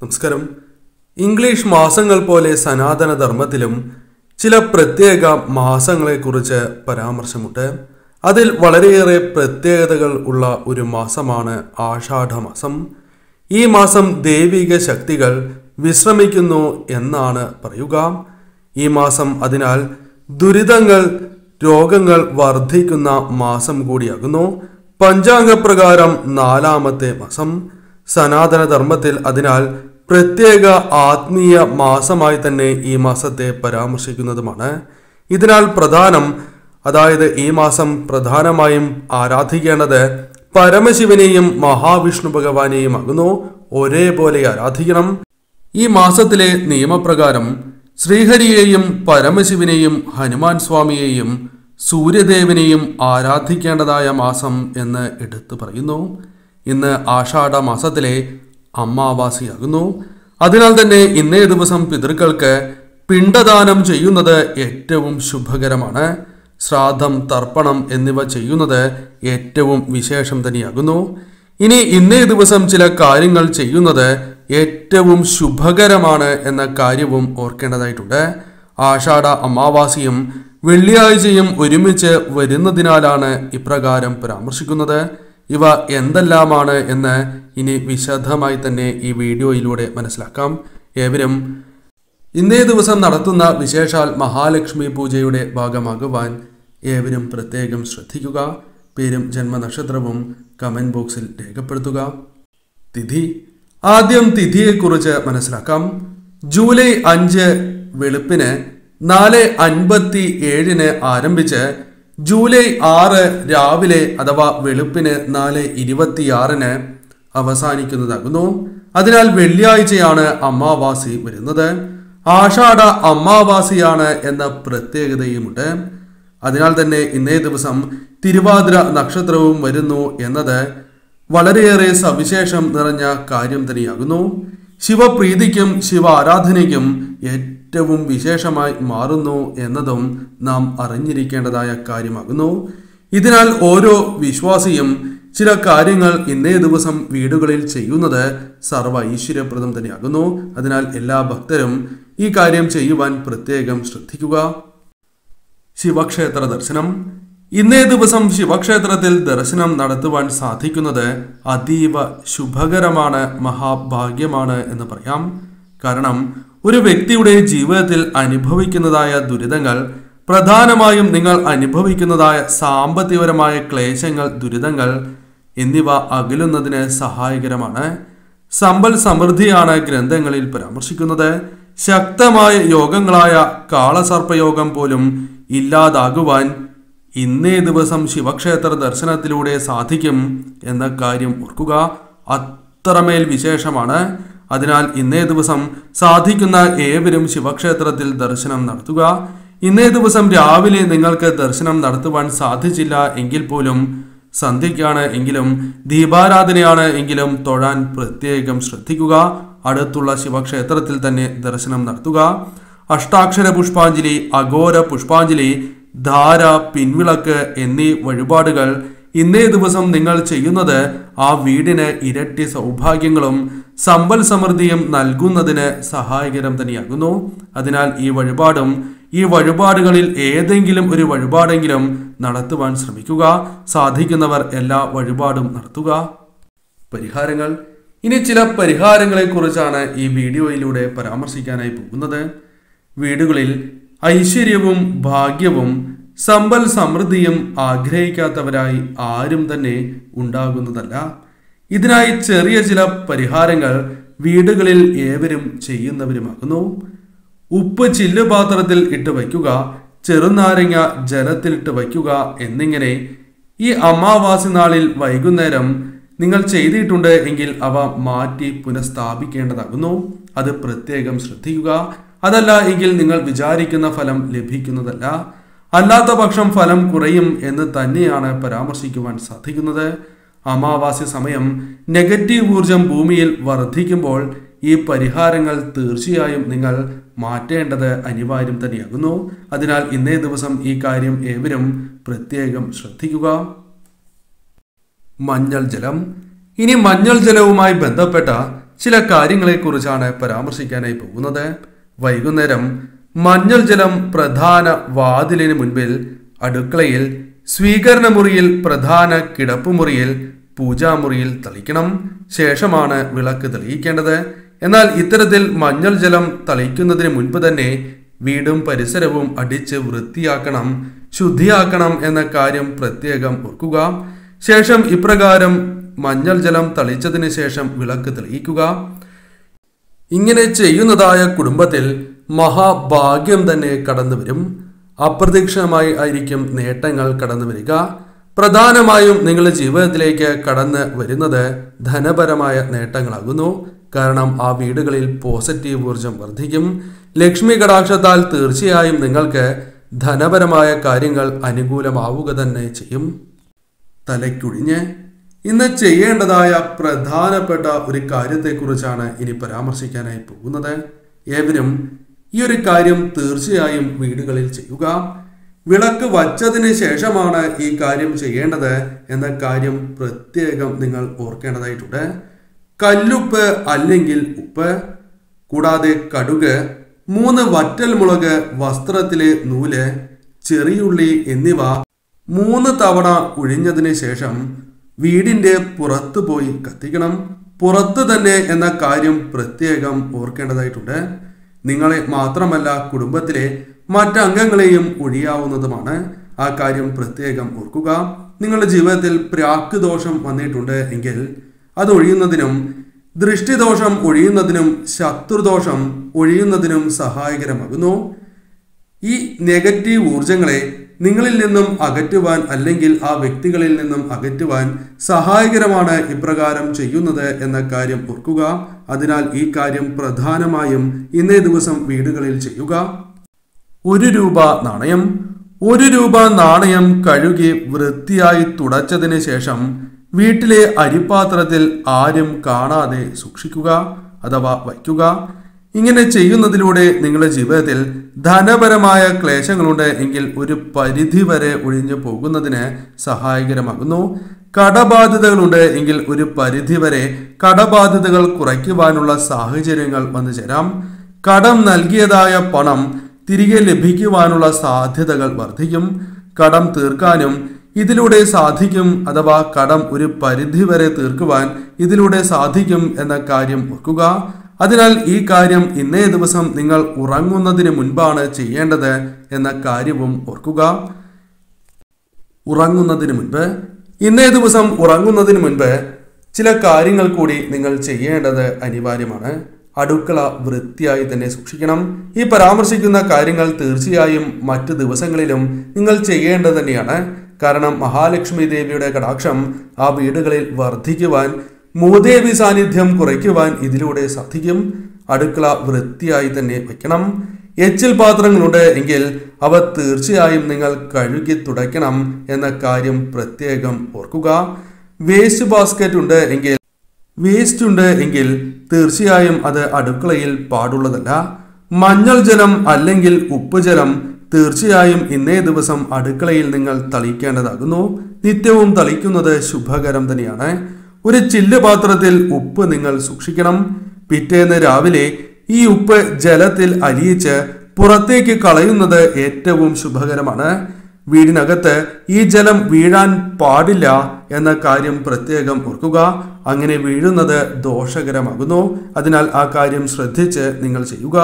നമസ്കാരം ഇംഗ്ലീഷ് മാസങ്ങൾ പോലെ സനാതന ധർമ്മത്തിലും ചില പ്രത്യേക മാസങ്ങളെക്കുറിച്ച് പരാമർശമുണ്ട് അതിൽ വളരെയേറെ പ്രത്യേകതകൾ ഉള്ള ഒരു മാസമാണ് ആഷാഢമാസം ഈ മാസം ദൈവിക ശക്തികൾ വിശ്രമിക്കുന്നു എന്നാണ് പറയുക ഈ മാസം അതിനാൽ ദുരിതങ്ങൾ രോഗങ്ങൾ വർദ്ധിക്കുന്ന മാസം കൂടിയാകുന്നു പഞ്ചാംഗപ്രകാരം നാലാമത്തെ മാസം സനാതന ധർമ്മത്തിൽ അതിനാൽ പ്രത്യേക ആത്മീയ മാസമായി തന്നെ ഈ മാസത്തെ പരാമർശിക്കുന്നതുമാണ് ഇതിനാൽ പ്രധാനം അതായത് ഈ മാസം പ്രധാനമായും ആരാധിക്കേണ്ടത് പരമശിവനെയും മഹാവിഷ്ണു ഭഗവാനെയും ആകുന്നു ഒരേപോലെ ആരാധിക്കണം ഈ മാസത്തിലെ നിയമപ്രകാരം ശ്രീഹരിയെയും പരമശിവനെയും ഹനുമാൻ സ്വാമിയെയും സൂര്യദേവനെയും ആരാധിക്കേണ്ടതായ മാസം എന്ന് എടുത്തു പറയുന്നു ഇന്ന് ആഷാഢ മാസത്തിലെ അമാവാസിയാകുന്നു അതിനാൽ തന്നെ ഇന്നേ ദിവസം പിതൃക്കൾക്ക് പിണ്ടദാനം ചെയ്യുന്നത് ഏറ്റവും ശുഭകരമാണ് ശ്രാദ്ധം തർപ്പണം എന്നിവ ചെയ്യുന്നത് ഏറ്റവും വിശേഷം തന്നെയാകുന്നു ഇനി ഇന്നേ ദിവസം ചില കാര്യങ്ങൾ ചെയ്യുന്നത് ഏറ്റവും ശുഭകരമാണ് എന്ന കാര്യവും ഓർക്കേണ്ടതായിട്ടുണ്ട് ആഷാഢ അമാവാസിയും വെള്ളിയാഴ്ചയും ഒരുമിച്ച് വരുന്നതിനാലാണ് ഇപ്രകാരം പരാമർശിക്കുന്നത് ഇവ എന്തെല്ലാമാണ് എന്ന് ഇനി വിശദമായി തന്നെ ഈ വീഡിയോയിലൂടെ മനസ്സിലാക്കാം ഏവരും ഇന്നേ ദിവസം നടത്തുന്ന വിശേഷാൽ മഹാലക്ഷ്മി പൂജയുടെ ഭാഗമാകുവാൻ ഏവരും പ്രത്യേകം ശ്രദ്ധിക്കുക പേരും ജന്മനക്ഷത്രവും കമന്റ് ബോക്സിൽ രേഖപ്പെടുത്തുക തിഥി ആദ്യം തിഥിയെക്കുറിച്ച് മനസ്സിലാക്കാം ജൂലൈ അഞ്ച് വെളുപ്പിന് നാല് അൻപത്തി ഏഴിന് ആരംഭിച്ച് ജൂലൈ ആറ് രാവിലെ അഥവാ വെളുപ്പിന് നാല് ഇരുപത്തിയാറിന് അവസാനിക്കുന്നതാകുന്നു അതിനാൽ വെള്ളിയാഴ്ചയാണ് അമാവാസി വരുന്നത് ആഷാഢ അമാവാസിയാണ് എന്ന പ്രത്യേകതയുമുണ്ട് അതിനാൽ തന്നെ ഇന്നേ ദിവസം തിരുവാതിര നക്ഷത്രവും വരുന്നു എന്നത് വളരെയേറെ സവിശേഷം നിറഞ്ഞ കാര്യം തന്നെയാകുന്നു ശിവപ്രീതിക്കും ശിവ ആരാധനയ്ക്കും ഏറ്റവും വിശേഷമായി മാറുന്നു എന്നതും നാം അറിഞ്ഞിരിക്കേണ്ടതായ കാര്യമാകുന്നു ഇതിനാൽ ഓരോ വിശ്വാസിയും ചില കാര്യങ്ങൾ ഇന്നേ ദിവസം വീടുകളിൽ ചെയ്യുന്നത് സർവ ഐശ്വര്യപ്രദം തന്നെയാകുന്നു അതിനാൽ എല്ലാ ഭക്തരും ഈ കാര്യം ചെയ്യുവാൻ പ്രത്യേകം ശ്രദ്ധിക്കുക ശിവക്ഷേത്ര ദർശനം ഇന്നേ ദിവസം ശിവക്ഷേത്രത്തിൽ ദർശനം നടത്തുവാൻ സാധിക്കുന്നത് അതീവ ശുഭകരമാണ് മഹാഭാഗ്യമാണ് എന്ന് പറയാം കാരണം ഒരു വ്യക്തിയുടെ ജീവിതത്തിൽ അനുഭവിക്കുന്നതായ ദുരിതങ്ങൾ പ്രധാനമായും നിങ്ങൾ അനുഭവിക്കുന്നതായ സാമ്പത്തികപരമായ ക്ലേശങ്ങൾ ദുരിതങ്ങൾ എന്നിവ അകലുന്നതിന് സഹായകരമാണ് സമ്പൽ സമൃദ്ധിയാണ് ഗ്രന്ഥങ്ങളിൽ പരാമർശിക്കുന്നത് ശക്തമായ യോഗങ്ങളായ കാളസർപ്പയോഗം പോലും ഇല്ലാതാകുവാൻ ഇന്നേ ദിവസം ശിവക്ഷേത്ര ദർശനത്തിലൂടെ സാധിക്കും എന്ന കാര്യം ഓർക്കുക അത്രമേൽ വിശേഷമാണ് അതിനാൽ ഇന്നേ ദിവസം സാധിക്കുന്ന ഏവരും ശിവക്ഷേത്രത്തിൽ ദർശനം നടത്തുക ഇന്നേ ദിവസം രാവിലെ നിങ്ങൾക്ക് ദർശനം നടത്തുവാൻ സാധിച്ചില്ല എങ്കിൽ പോലും സന്ധ്യയ്ക്കാണ് എങ്കിലും ദീപാരാധനയാണ് എങ്കിലും തൊഴാൻ പ്രത്യേകം ശ്രദ്ധിക്കുക അടുത്തുള്ള ശിവക്ഷേത്രത്തിൽ തന്നെ ദർശനം നടത്തുക അഷ്ടാക്ഷര പുഷ്പാഞ്ജലി അഘോര പുഷ്പാഞ്ജലി ധാര പിൻവിളക്ക് എന്നീ വഴിപാടുകൾ ഇന്നേ ദിവസം നിങ്ങൾ ചെയ്യുന്നത് ആ വീടിന് ഇരട്ടി സൗഭാഗ്യങ്ങളും സമ്പൽ സമൃദ്ധിയും നൽകുന്നതിന് സഹായകരം തന്നെയാകുന്നു അതിനാൽ ഈ വഴിപാടും ഈ വഴിപാടുകളിൽ ഏതെങ്കിലും ഒരു വഴിപാടെങ്കിലും നടത്തുവാൻ ശ്രമിക്കുക സാധിക്കുന്നവർ എല്ലാ വഴിപാടും നടത്തുക പരിഹാരങ്ങൾ ഇനി ചില പരിഹാരങ്ങളെ കുറിച്ചാണ് ഈ വീഡിയോയിലൂടെ പരാമർശിക്കാനായി പോകുന്നത് വീടുകളിൽ ഐശ്വര്യവും ഭാഗ്യവും സമ്പൽ സമൃദ്ധിയും ആഗ്രഹിക്കാത്തവരായി ആരും തന്നെ ഉണ്ടാകുന്നതല്ല ഇതിനായി ചെറിയ ചില പരിഹാരങ്ങൾ വീടുകളിൽ ഏവരും ചെയ്യുന്നവരുമാകുന്നു ഉപ്പ് ചില്ലുപാത്രത്തിൽ ഇട്ട് വയ്ക്കുക ചെറുനാരങ്ങ ജലത്തിലിട്ട് വയ്ക്കുക എന്നിങ്ങനെ ഈ അമാവാസി നാളിൽ വൈകുന്നേരം നിങ്ങൾ ചെയ്തിട്ടുണ്ട് എങ്കിൽ അവ മാറ്റി പുനഃസ്ഥാപിക്കേണ്ടതാകുന്നു അത് പ്രത്യേകം ശ്രദ്ധിക്കുക അതല്ല എങ്കിൽ നിങ്ങൾ വിചാരിക്കുന്ന ഫലം ലഭിക്കുന്നതല്ല അല്ലാത്ത പക്ഷം ഫലം കുറയും എന്ന് തന്നെയാണ് പരാമർശിക്കുവാൻ സാധിക്കുന്നത് അമാവാസ്യ സമയം നെഗറ്റീവ് ഊർജം ഭൂമിയിൽ വർദ്ധിക്കുമ്പോൾ ഈ പരിഹാരങ്ങൾ തീർച്ചയായും നിങ്ങൾ മാറ്റേണ്ടത് അനിവാര്യം തന്നെയാകുന്നു അതിനാൽ ഇന്നേ ദിവസം ഈ കാര്യം ഏവരും പ്രത്യേകം ശ്രദ്ധിക്കുക മഞ്ഞൾ ജലം ഇനി മഞ്ഞൾ ജലവുമായി ബന്ധപ്പെട്ട ചില കാര്യങ്ങളെക്കുറിച്ചാണ് പരാമർശിക്കാനായി പോകുന്നത് വൈകുന്നേരം മഞ്ഞൾ ജലം പ്രധാന വാതിലിന് മുൻപിൽ അടുക്കളയിൽ സ്വീകരണ മുറിയിൽ പ്രധാന കിടപ്പുമുറിയിൽ പൂജാമുറിയിൽ തളിക്കണം ശേഷമാണ് വിളക്ക് തെളിയിക്കേണ്ടത് എന്നാൽ ഇത്തരത്തിൽ മഞ്ഞൾ ജലം തളിക്കുന്നതിന് മുൻപ് തന്നെ വീടും പരിസരവും അടിച്ച് വൃത്തിയാക്കണം ശുദ്ധിയാക്കണം എന്ന കാര്യം പ്രത്യേകം ഓർക്കുക ശേഷം ഇപ്രകാരം മഞ്ഞൾ ജലം തളിച്ചതിന് ശേഷം വിളക്ക് തെളിയിക്കുക ഇങ്ങനെ ചെയ്യുന്നതായ കുടുംബത്തിൽ മഹാഭാഗ്യം തന്നെ കടന്നു വരും അപ്രതീക്ഷിതമായി ആയിരിക്കും നേട്ടങ്ങൾ കടന്നു വരിക പ്രധാനമായും നിങ്ങളുടെ ജീവിതത്തിലേക്ക് കടന്ന് വരുന്നത് ധനപരമായ നേട്ടങ്ങളാകുന്നു കാരണം ആ വീടുകളിൽ പോസിറ്റീവ് ഊർജം വർദ്ധിക്കും ലക്ഷ്മി കടാക്ഷത്താൽ തീർച്ചയായും നിങ്ങൾക്ക് ധനപരമായ കാര്യങ്ങൾ അനുകൂലമാവുക തന്നെ ചെയ്യും തലയ്ക്കുഴിഞ്ഞ് ഇന്ന് ചെയ്യേണ്ടതായ പ്രധാനപ്പെട്ട ഒരു കാര്യത്തെക്കുറിച്ചാണ് ഇനി പരാമർശിക്കാനായി പോകുന്നത് ഏവരും ഈ ഒരു കാര്യം തീർച്ചയായും വീടുകളിൽ ചെയ്യുക വിളക്ക് വച്ചതിന് ശേഷമാണ് ഈ കാര്യം ചെയ്യേണ്ടത് എന്ന കാര്യം പ്രത്യേകം നിങ്ങൾ ഓർക്കേണ്ടതായിട്ടുണ്ട് കല്ലുപ്പ് അല്ലെങ്കിൽ ഉപ്പ് കൂടാതെ കടുക് മൂന്ന് വറ്റൽ മുളക് വസ്ത്രത്തിലെ നൂല് ചെറിയുള്ളി എന്നിവ മൂന്ന് തവണ ഒഴിഞ്ഞതിന് ശേഷം വീടിന്റെ പുറത്തു പോയി കത്തിക്കണം പുറത്ത് തന്നെ എന്ന കാര്യം പ്രത്യേകം ഓർക്കേണ്ടതായിട്ടുണ്ട് നിങ്ങളെ മാത്രമല്ല കുടുംബത്തിലെ മറ്റംഗങ്ങളെയും ഒഴിയാവുന്നതുമാണ് ആ കാര്യം പ്രത്യേകം ഓർക്കുക നിങ്ങളുടെ ജീവിതത്തിൽ പ്രാക്ക് ദോഷം വന്നിട്ടുണ്ട് എങ്കിൽ അത് ഒഴിയുന്നതിനും ദൃഷ്ടിദോഷം ഒഴിയുന്നതിനും ശത്രുദോഷം ഒഴിയുന്നതിനും സഹായകരമാകുന്നു ഈ നെഗറ്റീവ് ഊർജങ്ങളെ നിങ്ങളിൽ നിന്നും അകറ്റുവാൻ അല്ലെങ്കിൽ ആ വ്യക്തികളിൽ നിന്നും അകറ്റുവാൻ സഹായകരമാണ് ഇപ്രകാരം ചെയ്യുന്നത് എന്ന കാര്യം ഓർക്കുക അതിനാൽ ഈ കാര്യം പ്രധാനമായും ഇന്നേ ദിവസം വീടുകളിൽ ചെയ്യുക ഒരു രൂപ നാണയം ഒരു രൂപ നാണയം കഴുകി വൃത്തിയായി തുടച്ചതിന് ശേഷം വീട്ടിലെ അരിപ്പാത്രത്തിൽ ആരും കാണാതെ സൂക്ഷിക്കുക അഥവാ വയ്ക്കുക ഇങ്ങനെ ചെയ്യുന്നതിലൂടെ നിങ്ങളുടെ ജീവിതത്തിൽ ധനപരമായ ക്ലേശങ്ങളുണ്ട് എങ്കിൽ ഒരു പരിധി വരെ ഒഴിഞ്ഞു പോകുന്നതിന് സഹായകരമാകുന്നു കടബാധ്യതകളുണ്ട് എങ്കിൽ ഒരു പരിധി വരെ കടബാധ്യതകൾ കുറയ്ക്കുവാനുള്ള സാഹചര്യങ്ങൾ വന്നു ചേരാം കടം നൽകിയതായ പണം തിരികെ ലഭിക്കുവാനുള്ള സാധ്യതകൾ വർദ്ധിക്കും കടം തീർക്കാനും ഇതിലൂടെ സാധിക്കും അഥവാ കടം ഒരു പരിധി വരെ തീർക്കുവാൻ ഇതിലൂടെ സാധിക്കും എന്ന കാര്യം ഓർക്കുക അതിനാൽ ഈ കാര്യം ഇന്നേ ദിവസം നിങ്ങൾ ഉറങ്ങുന്നതിന് മുൻപാണ് ചെയ്യേണ്ടത് എന്ന കാര്യവും ഓർക്കുക ഉറങ്ങുന്നതിന് മുൻപ് ഇന്നേ ദിവസം ഉറങ്ങുന്നതിന് മുൻപ് ചില കാര്യങ്ങൾ കൂടി നിങ്ങൾ ചെയ്യേണ്ടത് അനിവാര്യമാണ് അടുക്കള വൃത്തിയായി തന്നെ സൂക്ഷിക്കണം ഈ പരാമർശിക്കുന്ന കാര്യങ്ങൾ തീർച്ചയായും മറ്റു ദിവസങ്ങളിലും നിങ്ങൾ ചെയ്യേണ്ടത് തന്നെയാണ് കാരണം മഹാലക്ഷ്മി ദേവിയുടെ കടാക്ഷം ആ വീടുകളിൽ വർദ്ധിക്കുവാൻ മൂദേവി സാന്നിധ്യം കുറയ്ക്കുവാൻ ഇതിലൂടെ സാധിക്കും അടുക്കള വൃത്തിയായി തന്നെ വെക്കണം എച്ചിൽ പാത്രങ്ങളുണ്ട് എങ്കിൽ അവ തീർച്ചയായും നിങ്ങൾ കഴുകി തുടയ്ക്കണം എന്ന കാര്യം പ്രത്യേകം ഓർക്കുക വേസ്റ്റ് ബാസ്ക്കറ്റ് ഉണ്ട് എങ്കിൽ വേസ്റ്റ് ഉണ്ട് എങ്കിൽ തീർച്ചയായും അത് അടുക്കളയിൽ പാടുള്ളതല്ല മഞ്ഞൾ ജലം അല്ലെങ്കിൽ ഉപ്പ് ജലം തീർച്ചയായും ഇന്നേ ദിവസം അടുക്കളയിൽ നിങ്ങൾ തളിക്കേണ്ടതാകുന്നു നിത്യവും തളിക്കുന്നത് ശുഭകരം തന്നെയാണ് ഒരു ചില്ല് പാത്രത്തിൽ ഉപ്പ് നിങ്ങൾ സൂക്ഷിക്കണം പിറ്റേന്ന് രാവിലെ ഈ ഉപ്പ് ജലത്തിൽ അലിയിച്ച് പുറത്തേക്ക് കളയുന്നത് ഏറ്റവും ശുഭകരമാണ് വീടിനകത്ത് ഈ ജലം വീഴാൻ പാടില്ല എന്ന കാര്യം പ്രത്യേകം ഓർക്കുക അങ്ങനെ വീഴുന്നത് ദോഷകരമാകുന്നു അതിനാൽ ആ കാര്യം ശ്രദ്ധിച്ച് നിങ്ങൾ ചെയ്യുക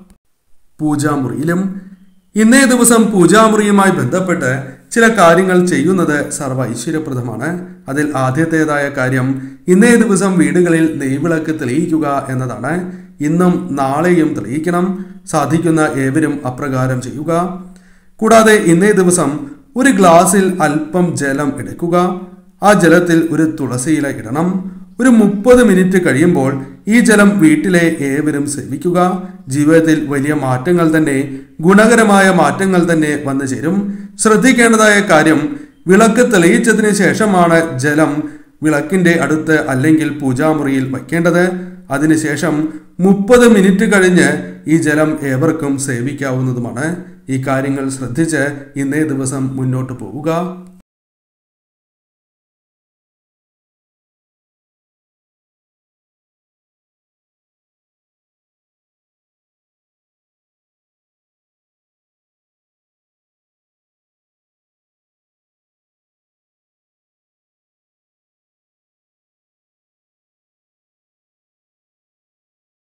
പൂജാമുറിയിലും ഇന്നേ ദിവസം പൂജാമുറിയുമായി ബന്ധപ്പെട്ട് ചില കാര്യങ്ങൾ ചെയ്യുന്നത് സർവ്വ ഐശ്വര്യപ്രദമാണ് അതിൽ ആദ്യത്തേതായ കാര്യം ഇന്നേ ദിവസം വീടുകളിൽ നെയ്വിളക്ക് തെളിയിക്കുക എന്നതാണ് ഇന്നും നാളെയും തെളിയിക്കണം സാധിക്കുന്ന ഏവരും അപ്രകാരം ചെയ്യുക കൂടാതെ ഇന്നേ ദിവസം ഒരു ഗ്ലാസ്സിൽ അല്പം ജലം എടുക്കുക ആ ജലത്തിൽ ഒരു തുളസിയില ഇടണം ഒരു മുപ്പത് മിനിറ്റ് കഴിയുമ്പോൾ ഈ ജലം വീട്ടിലെ ഏവരും സേവിക്കുക ജീവിതത്തിൽ വലിയ മാറ്റങ്ങൾ തന്നെ ഗുണകരമായ മാറ്റങ്ങൾ തന്നെ വന്നു ചേരും ശ്രദ്ധിക്കേണ്ടതായ കാര്യം വിളക്ക് തെളിയിച്ചതിന് ശേഷമാണ് ജലം വിളക്കിന്റെ അടുത്ത് അല്ലെങ്കിൽ പൂജാമുറിയിൽ വയ്ക്കേണ്ടത് അതിനുശേഷം മുപ്പത് മിനിറ്റ് കഴിഞ്ഞ് ഈ ജലം ഏവർക്കും സേവിക്കാവുന്നതുമാണ് ഈ കാര്യങ്ങൾ ശ്രദ്ധിച്ച് ഇന്നേ ദിവസം മുന്നോട്ട് പോവുക